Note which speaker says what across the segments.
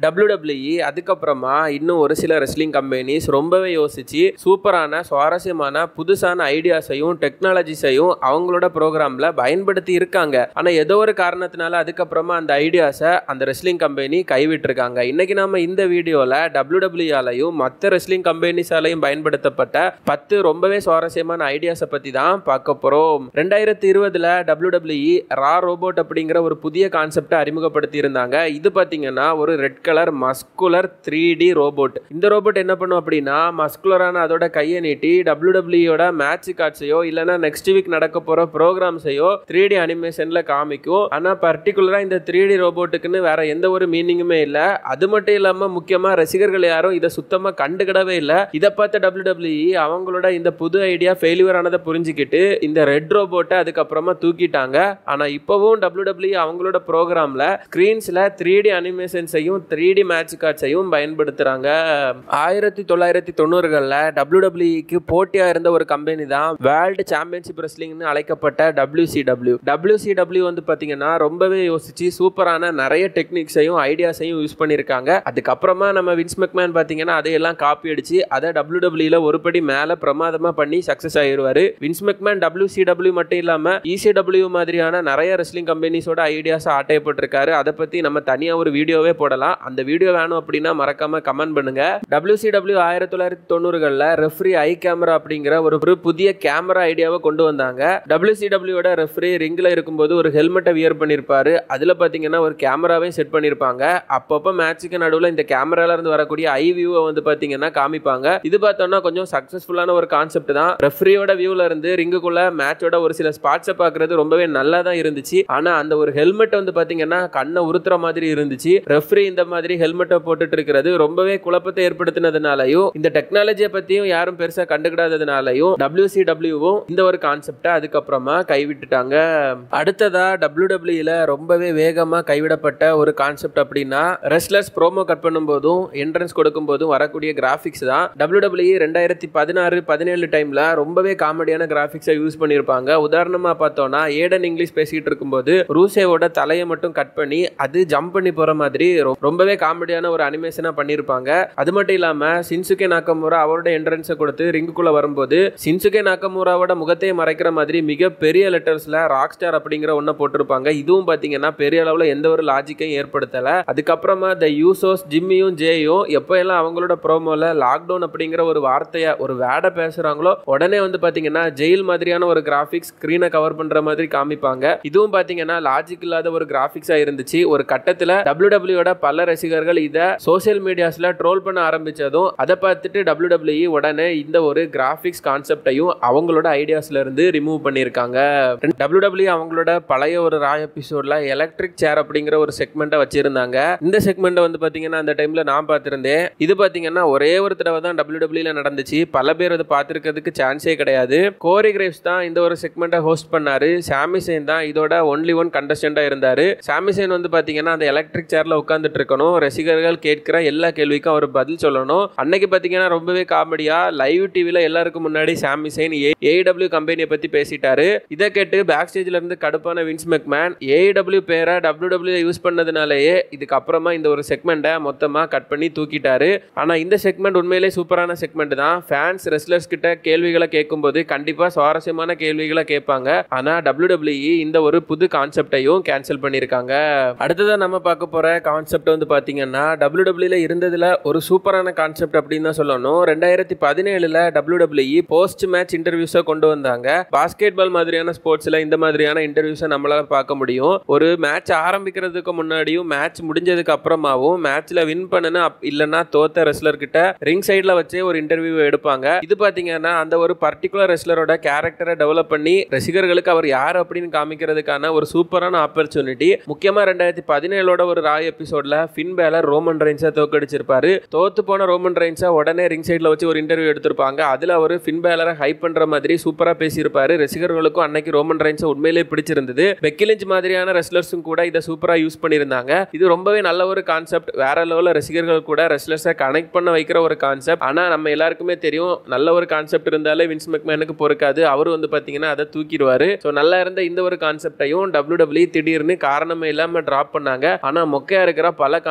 Speaker 1: WWE அதுக்கப்புறமா இன்னும் ஒரு சில ரெஸ்லிங் கம்பெனிஸ் ரொம்பவே யோசிச்சு சூப்பரான சுவாரஸ்யமான புதுசான ஐடியாஸையும் டெக்னாலஜிஸையும் அவங்களோட ப்ரோக்ராம்ல பயன்படுத்தி இருக்காங்க ஆனா ஏதோ ஒரு காரணத்தினால அதுக்கப்புறமா அந்த ஐடியாஸை அந்த ரெஸ்லிங் கம்பெனி கைவிட்டிருக்காங்க இன்னைக்கு நாம இந்த வீடியோல டபிள்யூடபிள்யூஆலையும் மற்ற ரெஸ்லிங் கம்பெனிஸாலையும் பயன்படுத்தப்பட்ட பத்து ரொம்பவே சுவாரஸ்யமான ஐடியாஸை பத்தி தான் பார்க்க போறோம் ரெண்டாயிரத்தி இருபதுல டபிள்யூடபிள்யூஇ ரா ரோபோட் அப்படிங்கிற ஒரு புதிய கான்செப்டை அறிமுகப்படுத்தி இருந்தாங்க இது பாத்தீங்கன்னா ஒரு red colour muscular three D robot இந்த ரோபோட் என்ன பண்ணும் அப்படின்னா மஸ்குலரான அதோட கையை நீட்டி டபிள்யூடபிள்யூயோட மேட்ச் காட்சையோ இல்லைன்னா நெக்ஸ்ட் வீக் நடக்க போற ப்ரோக்ராம்ஸையோ த்ரீ டி அனிமேஷன்ல காமிக்கும் ஆனா பர்டிகுலரா இந்த த்ரீ டி ரோபோட்டுக்குன்னு வேற எந்த ஒரு மீனிங்குமே இல்ல அது மட்டும் இல்லாம முக்கியமா ரசிகர்கள் யாரும் இதை சுத்தமா கண்டுக்கிடவே இல்ல இதை பார்த்த டபிள்யூடபிள்யூஇ அவங்களோட இந்த புது ஐடியா ஃபெயிலியர் ஆனதை புரிஞ்சுக்கிட்டு இந்த ரெட் ரோபோட்டை அதுக்கப்புறமா தூக்கிட்டாங்க ஆனா இப்பவும் டபிள்யூடபிள்யூ அவங்களோட ப்ரோக்ராம்ல ஸ்கிரீன்ஸ்ல த்ரீ டி அனிமேஷன்ஸையும் த்ரீ டி மேட்ச் கார்ட்ஸையும் பயன்படுத்துறாங்க ஆயிரத்தி தொள்ளாயிரத்தி தொண்ணூறுகளில் டபிள்யூடபிள்யூக்கு போட்டியா இருந்த ஒரு கம்பெனி தான் வேர்ல்டு சாம்பியன்ஷிப் ரெஸ்லிங்னு அழைக்கப்பட்ட டபிள்யூசிடபிள்யூ டபிள்யூசிடபிள்யூ வந்து பாத்தீங்கன்னா ரொம்பவே யோசிச்சு சூப்பரான நிறைய டெக்னிக்ஸையும் ஐடியாஸையும் யூஸ் பண்ணியிருக்காங்க அதுக்கப்புறமா நம்ம வின்ஸ் மெக்மேன் பார்த்தீங்கன்னா அதையெல்லாம் காப்பி அடிச்சு அதை டபிள்யூடபிள்யூல ஒருபடி மேலே பிரமாதமாக பண்ணி சக்ஸஸ் ஆயிடுவாரு வின்ஸ் மெக்மேன் டபிள்யூசிடபிள்யூ மட்டும் இல்லாமல் இசிடபிள்யூ மாதிரியான நிறைய ரெஸ்லிங் கம்பெனிஸோட ஐடியாஸ் ஆட்டையப்பட்டிருக்காரு அதை பற்றி நம்ம தனியாக ஒரு வீடியோவே போடலாம் அந்த வீடியோ வேணும் அப்படின்னா மறக்காம கமெண்ட் பண்ணுங்க டபிள்யூசிடபிள்யூ ஆயிரத்தி தொள்ளாயிரத்தி தொண்ணூறுகளில் ரெஃப்ரி ஐ கேமரா அப்படிங்கிற ஒரு ஒரு புதிய கேமரா ஐடியாவை கொண்டு வந்தாங்க டபிள்யூசிடபிள்யூட ரெஃப்ரி ரிங்கில் இருக்கும்போது ஒரு ஹெல்மெட்டை வியர் பண்ணியிருப்பாரு அதில் பார்த்தீங்கன்னா ஒரு கேமராவே செட் பண்ணியிருப்பாங்க அப்பப்போ மேட்ச்சுக்கு நடுவில் இந்த கேமரால இருந்து வரக்கூடிய ஐ வியூவை வந்து பார்த்தீங்கன்னா காமிப்பாங்க இது பார்த்தோம்னா கொஞ்சம் சக்ஸஸ்ஃபுல்லான ஒரு கான்செப்ட் தான் ரெஃப்ரியோட வியூல இருந்து ரிங்குக்குள்ள மேட்சோட ஒரு சில ஸ்பாட்ஸை பார்க்கறது ரொம்பவே நல்லா தான் இருந்துச்சு ஆனால் அந்த ஒரு ஹெல்மெட் வந்து பார்த்தீங்கன்னா கண்ணை உறுத்துற மாதிரி இருந்துச்சு ரெஃப்ரி இந்த மாதிரி ஹெல்மெட்டை போட்டுட்டு இருக்கிறது ரொம்பவே குழப்பத்தை ஏற்படுத்தினதுனாலையும் இந்த டெக்னாலஜியை பற்றியும் யாரும் பெருசாக கண்டுக்கிடாததுனாலையும் டபிள்யூசிடபிள்யூவும் இந்த ஒரு கான்செப்டை அதுக்கப்புறமா கைவிட்டுட்டாங்க அடுத்ததா டபிள்யூடபிள்யூல ரொம்பவே வேகமாக கைவிடப்பட்ட ஒரு கான்செப்ட் அப்படின்னா ரெஸ்லர்ஸ் ப்ரோமோ கட் பண்ணும்போதும் என்ட்ரன்ஸ் கொடுக்கும் போதும் வரக்கூடிய கிராஃபிக்ஸ் தான் டபிள்யூடபிள்யூ ரெண்டாயிரத்தி பதினாறு பதினேழு டைம்ல ரொம்பவே காமெடியான கிராஃபிக்ஸை யூஸ் பண்ணியிருப்பாங்க உதாரணமாக பார்த்தோம்னா ஏடன் இங்கிலீஷ் பேசிட்டு இருக்கும்போது ரூசேவோட தலையை மட்டும் கட் பண்ணி அது ஜம்ப் பண்ணி போற மாதிரி ரொ- ரொம்பவே காமெடியான ஒரு அனிமேஷனாக பண்ணியிருப்பாங்க அது மட்டும் இல்லாமல் சின்சுகே நாக்கமுரா அவரோட என்ட்ரன்ஸை கொடுத்து ரிங்குக்குள்ள வரும்போது சின்சுகே நாக்கமுராவோட முகத்தையே மறைக்கிற மாதிரி மிக பெரிய லெட்டர்ஸ்ல ராக் ஸ்டார் அப்படிங்கிற ஒன்றை போட்டிருப்பாங்க இதுவும் பார்த்தீங்கன்னா பெரிய அளவில் எந்த ஒரு லாஜிக்கையும் ஏற்படுத்தலை அதுக்கப்புறமா த யூசோஸ் ஜிம்மியும் ஜேயும் எப்போ எல்லாம் அவங்களோட ப்ரோமோல லாக்டவுன் அப்படிங்கிற ஒரு வார்த்தையை ஒரு வேடை பேசுறாங்களோ உடனே வந்து பார்த்தீங்கன்னா ஜெயில் மாதிரியான ஒரு கிராஃபிக்ஸ் ஸ்க்ரீனை கவர் பண்ற மாதிரி காமிப்பாங்க இதுவும் பார்த்தீங்கன்னா லாஜிக் இல்லாத ஒரு கிராஃபிக்ஸா இருந்துச்சு ஒரு கட்டத்தில் டபிள்யூடபிள்யூட பல ரசிகர்கள் இதை சோஷியல் மீடியாஸ்ல ட்ரோல் பண்ண ஆரம்பிச்சதும் அதை பார்த்துட்டு டபிள்யூடபிள்யூ உடனே இந்த ஒரு கிராஃபிக்ஸ் கான்செப்டையும் அவங்களோட ஐடியாஸ்ல இருந்து ரிமூவ் பண்ணியிருக்காங்க டபிள்யூடபிள்யூ அவங்களோட பழைய ஒரு ரா எபிசோட்ல எலக்ட்ரிக் சேர் அப்படிங்கிற ஒரு செக்மெண்ட்டை வச்சிருந்தாங்க இந்த செக்மெண்ட்டை வந்து பாத்தீங்கன்னா அந்த டைம்ல நான் பார்த்திருந்தேன் இது பாத்தீங்கன்னா ஒரே ஒரு தடவை தான் டபிள்யூடபிள்யூல நடந்துச்சு பல பேர் அதை பார்த்திருக்கிறதுக்கு சான்ஸே கிடையாது கோரி கிரேவ்ஸ் தான் இந்த ஒரு செக்மெண்ட்டை ஹோஸ்ட் பண்ணாரு சாமிசேன் தான் இதோட ஒன்லி ஒன் கண்டஸ்டண்டா இருந்தாரு சாமிசேன் வந்து பாத்தீங்கன்னா அந்த எலக்ட்ரிக் சேர்ல உட்காந்துட்டு இருக்கணும் ரசிகர்கள் கேட்கிற எல்லா கேள்விக்கும் அவர் பதில் சொல்லணும் அன்னைக்கு பாத்தீங்கன்னா ரொம்பவே காமெடியா லைவ் டிவில எல்லாருக்கும் முன்னாடி சாமிசேன் ஏடபிள்யூ கம்பெனியை பத்தி பேசிட்டாரு இதை கேட்டு பேக் ஸ்டேஜ்ல இருந்து கடுப்பான வின்ஸ் மெக்மேன் ஏடபிள்யூ பேரை டபிள்யூ யூஸ் பண்ணதுனாலயே இதுக்கப்புறமா இந்த ஒரு செக்மெண்ட்டை மொத்தமா கட் பண்ணி தூக்கிட்டாரு ஆனா இந்த செக்மெண்ட் உண்மையிலே சூப்பரான செக்மெண்ட் தான் ஃபேன்ஸ் ரெஸ்லர்ஸ் கிட்ட கேள்விகளை கேட்கும்போது கண்டிப்பா சுவாரஸ்யமான கேள்விகளை கேட்பாங்க ஆனா டபிள்யூ இந்த ஒரு புது கான்செப்டையும் கேன்சல் பண்ணியிருக்காங்க அடுத்ததா நம்ம பார்க்க போற கான்செப்ட் வந்து பாத்தீங்கன்னா டபிள்யூடபிள்யூல இருந்ததுல ஒரு சூப்பரான கான்செப்ட் அப்படின்னு தான் சொல்லணும் ரெண்டாயிரத்தி பதினேழுல டபிள்யூடபிள்யூ போஸ்ட் மேட்ச் இன்டர்வியூஸை கொண்டு வந்தாங்க பாஸ்கெட் பால் மாதிரியான ஸ்போர்ட்ஸ்ல இந்த மாதிரியான இன்டர்வியூஸை நம்மளால பார்க்க முடியும் ஒரு மேட்ச் ஆரம்பிக்கிறதுக்கு முன்னாடியும் மேட்ச் முடிஞ்சதுக்கு அப்புறமாவும் மேட்ச்ல வின் பண்ணன இல்லைன்னா தோத்த ரெஸ்லர் கிட்ட ரிங் சைட்ல வச்சே ஒரு இன்டர்வியூ எடுப்பாங்க இது பாத்தீங்கன்னா அந்த ஒரு பர்டிகுலர் ரெஸ்லரோட கேரக்டரை டெவலப் பண்ணி ரசிகர்களுக்கு அவர் யார் அப்படின்னு காமிக்கிறதுக்கான ஒரு சூப்பரான ஆப்பர்ச்சுனிட்டி முக்கியமா ரெண்டாயிரத்தி பதினேழோட ஒரு ராய் எபிசோட்ல ஃபின் பேலர் ரோமன் ரெயின்ஸை தோக்கடிச்சிருப்பாரு தோத்து போன ரோமன் ரெயின்ஸை உடனே ரிங் சைட்ல வச்சு ஒரு இன்டர்வியூ எடுத்திருப்பாங்க அதுல அவர் ஃபின் பேலரை ஹைப் பண்ற மாதிரி சூப்பரா பேசியிருப்பாரு ரசிகர்களுக்கும் அன்னைக்கு ரோமன் ரெயின்ஸை உண்மையிலேயே பிடிச்சிருந்தது பெக்கிலிஞ்ச் மாதிரியான ரெஸ்லர்ஸும் கூட இதை சூப்பரா யூஸ் பண்ணியிருந்தாங்க இது ரொம்பவே நல்ல ஒரு கான்செப்ட் வேற லெவலில் ரசிகர்கள் கூட ரெஸ்லர்ஸை கனெக்ட் பண்ண வைக்கிற ஒரு கான்செப்ட் ஆனா நம்ம எல்லாருக்குமே தெரியும் நல்ல ஒரு கான்செப்ட் இருந்தாலே வின்ஸ் மெக்மேனுக்கு பொறுக்காது அவர் வந்து பாத்தீங்கன்னா அதை தூக்கிடுவாரு ஸோ நல்லா இருந்த இந்த ஒரு கான்செப்டையும் டபிள்யூ டபிள்யூ திடீர்னு காரணமே இல்லாம டிராப் பண்ணாங்க ஆனா மொக்கையா இருக்கிற பல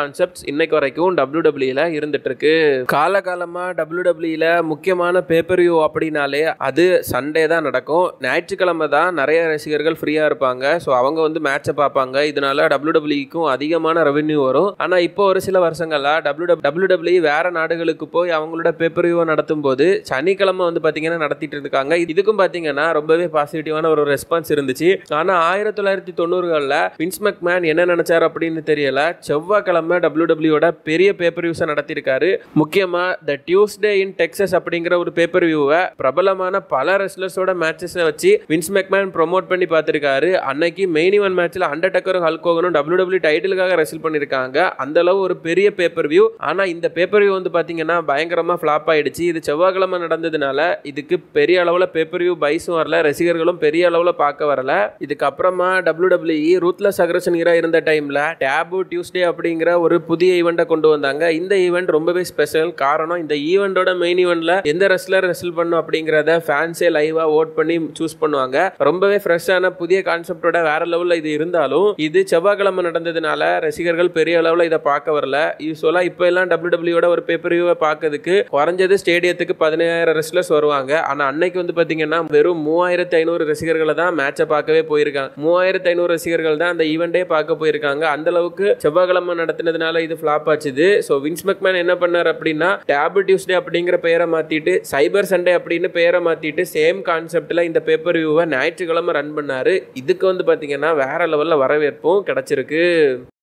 Speaker 1: கான்செப்ட்ஸ் இன்னைக்கு வரைக்கும் டபிள்யூ டபிள்யூல இருந்துட்டு இருக்கு காலகாலமா டபிள்யூ டபிள்யூல முக்கியமான பேப்பர் வியூ அப்படின்னாலே அது சண்டே தான் நடக்கும் ஞாயிற்றுக்கிழமை தான் நிறைய ரசிகர்கள் ஃப்ரீயா இருப்பாங்க ஸோ அவங்க வந்து மேட்சை பார்ப்பாங்க இதனால டபிள்யூ டபிள்யூக்கும் அதிகமான ரெவென்யூ வரும் ஆனா இப்போ ஒரு சில வருஷங்களா டபிள்யூ டபிள்யூ டபிள்யூ வேற நாடுகளுக்கு போய் அவங்களோட பேப்பர் வியூ நடத்தும் போது சனிக்கிழமை வந்து பாத்தீங்கன்னா நடத்திட்டு இருக்காங்க இதுக்கும் பாத்தீங்கன்னா ரொம்பவே பாசிட்டிவான ஒரு ரெஸ்பான்ஸ் இருந்துச்சு ஆனா ஆயிரத்தி தொள்ளாயிரத்தி தொண்ணூறுகளில் வின்ஸ் மெக்மேன் என்ன நினைச்சாரு அப்படின்னு தெரியல செவ்வாய்க்கிழமை டபிள்யூ டபிள்யூட பெரிய பேப்பர் வியூஸை நடத்தியிருக்காரு முக்கியமா த டியூஸ்டே இன் டெக்ஸஸ் அப்படிங்கிற ஒரு பேப்பர் வியூவை பிரபலமான பல ரெஸ்லர்ஸோட மேட்சஸை வச்சு வின்ஸ் மெக்மேன் ப்ரொமோட் பண்ணி பார்த்திருக்காரு அன்னைக்கு மெயின் இவன் மேட்ச்ல அண்டர்டக்கரும் ஹல்கோகனும் டபிள்யூ டபிள்யூ டைட்டிலுக்காக ரெசில் பண்ணியிருக்காங்க அந்த அளவு ஒரு பெரிய பேப்பர் வியூ ஆனா இந்த பேப்பர் வியூ வந்து பாத்தீங்கன்னா பயங்கரமா ஃபிளாப் ஆயிடுச்சு இது செவ்வாய்க்கிழமை நடந்ததுனால இதுக்கு பெரிய அளவுல பேப்பர் வியூ பைஸும் வரல ரசிகர்களும் பெரிய அளவுல பார்க்க வரல இதுக்கப்புறமா W W ruthless aggression era இருந்த டைம்ல டேபு டியூஸ்டே அப்படிங்கிற ஒரு புதிய ஈவெண்ட்டை கொண்டு வந்தாங்க இந்த ஈவெண்ட் ரொம்பவே ஸ்பெஷல் காரணம் இந்த ஈவெண்டோட மெயின் ஈவெண்ட்ல எந்த ரெஸ்லர் ரெஸ்ல் பண்ணும் அப்படிங்கிறத ஃபேன்ஸே லைவா ஓட் பண்ணி சூஸ் பண்ணுவாங்க ரொம்பவே ஃப்ரெஷ்ஷான புதிய கான்செப்டோட வேற லெவல்ல இது இருந்தாலும் இது செவ்வாய்க்கிழமை நடந்ததுனால ரசிகர்கள் பெரிய அளவுல இதை பார்க்க வரல யூஸ்வலா இப்போ எல்லாம் டபிள்யூ டபிள்யூட ஒரு பேப்பர் வியூவை பார்க்கறதுக்கு குறைஞ்சது ஸ்டேடியத்துக்கு பதினாயிரம் ரெஸ்லர்ஸ் வருவாங்க ஆனா அன்னைக்கு வந்து பாத்தீங்கன்னா வெறும் மூவாயிரத்தி ஐநூறு ரசிகர்களை தான் மேட்சை பார்க்கவே போயிருக்காங்க மூவாயிரத்தி ஐநூறு ரசிகர்கள் தான் அந்த ஈவெண்ட்டே பார்க்க போயிருக்காங்க அந்த அளவுக்கு செவ்வாய்க்கிழமை நடத்தினதுனால இது ஃபிளாப் ஆச்சுது ஸோ வின்ஸ் மெக்மேன் என்ன பண்ணார் அப்படின்னா டேபிள் டியூஸ்டே அப்படிங்கிற பெயரை மாத்திட்டு சைபர் சண்டே அப்படின்னு பெயரை மாத்திட்டு சேம் கான்செப்ட்ல இந்த பேப்பர் வியூவை ஞாயிற்றுக்கிழமை ரன் பண்ணாரு இதுக்கு வந்து பாத்தீங்கன்னா வேற லெவல்ல வரவேற்பும் கிடைச்சிருக்கு